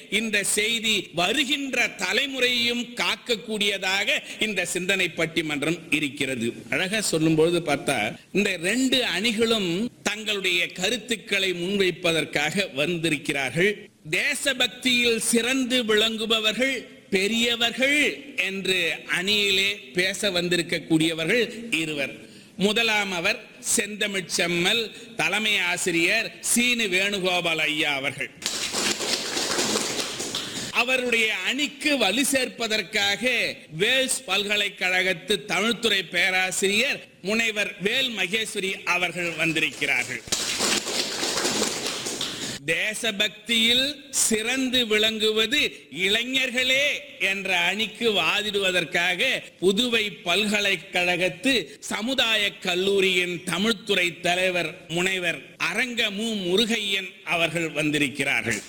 இந்த செய்தி வருகின்ற தலைமுறையும் காக்கக்கூடியதாக இந்த சிந்தனை பட்டிமன்றம் இருக்கிறது அழகா சொல்லும்பொழுது பார்த்தா இந்த ரெண்டு அணிகளும் தங்களுடைய கருத்துக்களை முன்வைப்பதற்காக வந்திருக்கிறார்கள் தேசபக்தியில் சிறந்து விளங்குபவர்கள் பெரியவர்கள் என்று அணியிலே பேச வந்திருக்கக்கூடியவர்கள் இருவர் முதலாம் அவர் செந்தமிழ் செம்மல் தலைமை ஆசிரியர் சீனு வேணுகோபால் ஐயா அவர்கள் அவருடைய அணிக்கு வலு சேர்ப்பதற்காக வேல்ஸ் பல்கலைக்கழகத்து தமிழ்துறை பேராசிரியர் முனைவர் வேல் மகேஸ்வரி அவர்கள் வந்திருக்கிறார்கள் தேசபக்தியில் சிறந்து விளங்குவது இளைஞர்களே என்ற அணிக்கு வாதிடுவதற்காக புதுவை பல்கலைக்கழகத்து சமுதாய கல்லூரியின் தமிழ்துறை தலைவர் முனைவர் அரங்க மு முருகையன் அவர்கள் வந்திருக்கிறார்கள்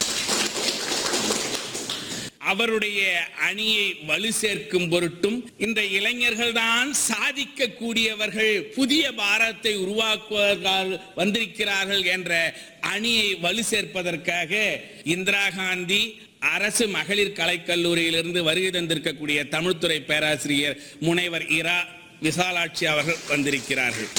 அவருடைய அணியை வலு சேர்க்கும் பொருட்டும் இந்த இளைஞர்கள் தான் சாதிக்க கூடியவர்கள் புதிய பாரத்தை உருவாக்குவதற்காக வந்திருக்கிறார்கள் என்ற அணியை வலு சேர்ப்பதற்காக இந்திரா காந்தி அரசு மகளிர் கலைக்கல்லூரியிலிருந்து வருகை தந்திருக்கக்கூடிய தமிழ்துறை பேராசிரியர் முனைவர் இரா விசாலாட்சி அவர்கள் வந்திருக்கிறார்கள்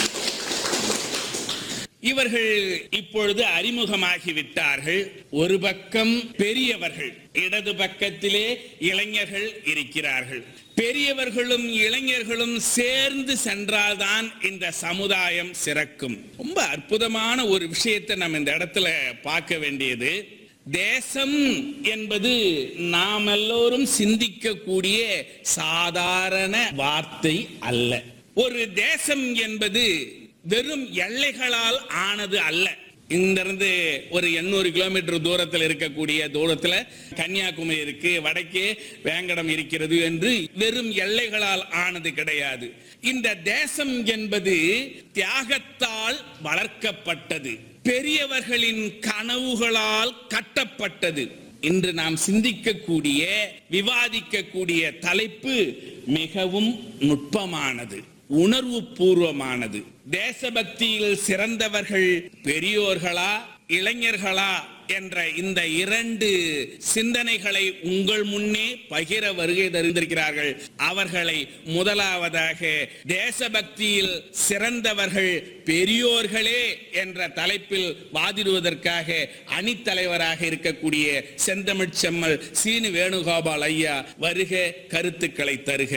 இவர்கள் இப்பொழுது அறிமுகமாகி விட்டார்கள் ஒரு பக்கம் பெரியவர்கள் இடது பக்கத்திலே இளைஞர்கள் இருக்கிறார்கள் பெரியவர்களும் இளைஞர்களும் சேர்ந்து சென்றால்தான் இந்த சமுதாயம் சிறக்கும் ரொம்ப அற்புதமான ஒரு விஷயத்தை நம்ம இந்த இடத்துல பார்க்க வேண்டியது தேசம் என்பது நாம் எல்லோரும் சிந்திக்கக்கூடிய சாதாரண வார்த்தை அல்ல ஒரு தேசம் என்பது வெறும் எல்லைகளால் ஆனது அல்ல இங்கிருந்து ஒரு எண்ணூறு கிலோமீட்டர் தூரத்தில் இருக்கக்கூடிய தூரத்தில் கன்னியாகுமரி இருக்கு வடக்கே வேங்கடம் இருக்கிறது என்று வெறும் எல்லைகளால் ஆனது கிடையாது இந்த தேசம் என்பது தியாகத்தால் வளர்க்கப்பட்டது பெரியவர்களின் கனவுகளால் கட்டப்பட்டது இன்று நாம் சிந்திக்கக்கூடிய விவாதிக்கக்கூடிய தலைப்பு மிகவும் நுட்பமானது உணர்வு பூர்வமானது தேசபக்தியில் சிறந்தவர்கள் பெரியோர்களா இளைஞர்களா என்ற இந்த இரண்டு சிந்தனைகளை உங்கள் முன்னே பகிர வருகை தருந்திருக்கிறார்கள் அவர்களை முதலாவதாக தேசபக்தியில் சிறந்தவர்கள் பெரியோர்களே என்ற தலைப்பில் வாதிடுவதற்காக அணித்தலைவராக இருக்கக்கூடிய செந்தமிழ் செம்மல் சீனு வேணுகோபால் ஐயா வருக கருத்துக்களை தருக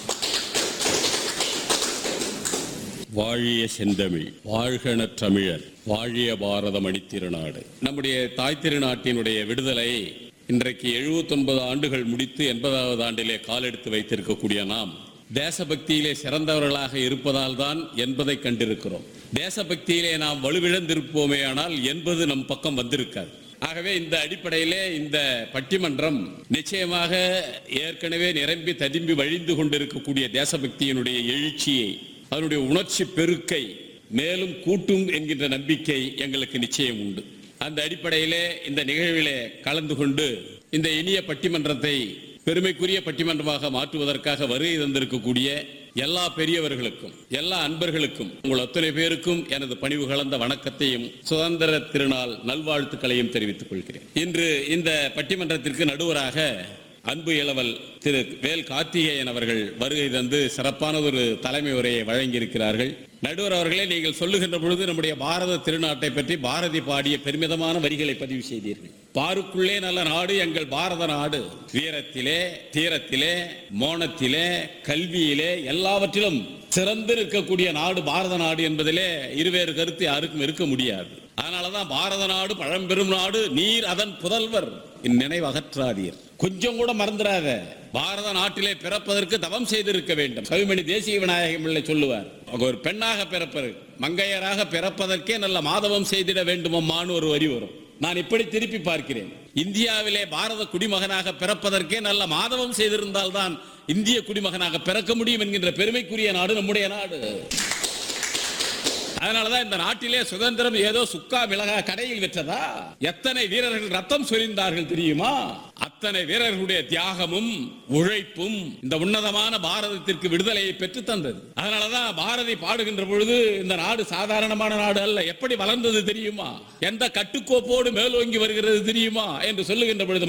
வாழிய செந்தமிழ் வாழ்கன தமிழர் வாழிய பாரத மணித்திருநாடு நம்முடைய தாய் திருநாட்டினுடைய விடுதலை இன்றைக்கு 79 ஆண்டுகள் முடித்து எண்பதாவது ஆண்டிலே காலெடுத்து வைத்திருக்கக்கூடிய நாம் தேசபக்தியிலே சிறந்தவர்களாக இருப்பதால் தான் என்பதை கண்டிருக்கிறோம் தேசபக்தியிலே நாம் வலுவிழந்திருப்போமே ஆனால் என்பது நம் பக்கம் வந்திருக்காது ஆகவே இந்த அடிப்படையிலே இந்த பட்டிமன்றம் நிச்சயமாக ஏற்கனவே நிரம்பி ததும்பி வழிந்து கொண்டிருக்கக்கூடிய தேசபக்தியினுடைய எழுச்சியை அதனுடைய உணர்ச்சி பெருக்கை மேலும் கூட்டும் என்கின்ற நம்பிக்கை எங்களுக்கு நிச்சயம் உண்டு அந்த அடிப்படையிலே இந்த நிகழ்விலே கலந்து கொண்டு இந்த இனிய பட்டிமன்றத்தை பெருமைக்குரிய பட்டிமன்றமாக மாற்றுவதற்காக வருகை தந்திருக்கக்கூடிய எல்லா பெரியவர்களுக்கும் எல்லா அன்பர்களுக்கும் உங்கள் அத்தனை பேருக்கும் எனது பணிவு கலந்த வணக்கத்தையும் சுதந்திர திருநாள் நல்வாழ்த்துக்களையும் தெரிவித்துக் கொள்கிறேன் இன்று இந்த பட்டிமன்றத்திற்கு நடுவராக அன்பு இளவல் திரு வேல் கார்த்திகேயன் அவர்கள் வருகை தந்து சிறப்பானதொரு தலைமை உரையை வழங்கியிருக்கிறார்கள் நடுவர் அவர்களே நீங்கள் சொல்லுகின்ற பொழுது நம்முடைய பாரத திருநாட்டை பற்றி பாரதி பாடிய பெருமிதமான வரிகளை பதிவு செய்தீர்கள் பாருக்குள்ளே நல்ல நாடு எங்கள் பாரத நாடு வீரத்திலே தீரத்திலே மோனத்திலே கல்வியிலே எல்லாவற்றிலும் சிறந்து இருக்கக்கூடிய நாடு பாரத நாடு என்பதிலே இருவேறு கருத்து யாருக்கும் இருக்க முடியாது அதனாலதான் பாரத நாடு பழம்பெரும் நாடு நீர் அதன் புதல்வர் இந்நினைவு அகற்றாதீர் கொஞ்சம் கூட மறந்துடாத பாரத நாட்டிலே பிறப்பதற்கு தவம் செய்திருக்க வேண்டும் கவிமணி தேசிய விநாயகம் பிள்ளை சொல்லுவார் ஒரு பெண்ணாக பிறப்பது மங்கையராக பிறப்பதற்கே நல்ல மாதவம் செய்திட வேண்டுமம்மான்னு ஒரு வரி வரும் நான் இப்படி திருப்பி பார்க்கிறேன் இந்தியாவிலே பாரத குடிமகனாக பிறப்பதற்கே நல்ல மாதவம் செய்திருந்தால்தான் இந்திய குடிமகனாக பிறக்க முடியும் என்கின்ற பெருமைக்குரிய நாடு நம்முடைய நாடு அதனாலதான் இந்த நாட்டிலே சுதந்திரம் ஏதோ சுக்கா மிளகா கடையில் விற்றதா எத்தனை வீரர்கள் ரத்தம் சொரிந்தார்கள் தெரியுமா அத்தனை வீரர்களுடைய தியாகமும் உழைப்பும் இந்த உன்னதமான பாரதத்திற்கு விடுதலையை பெற்று தந்தது அதனாலதான் பாரதி பாடுகின்ற பொழுது இந்த நாடு சாதாரணமான நாடு அல்ல எப்படி வளர்ந்தது தெரியுமா எந்த கட்டுக்கோப்போடு மேலோங்கி வருகிறது தெரியுமா என்று சொல்லுகின்ற பொழுது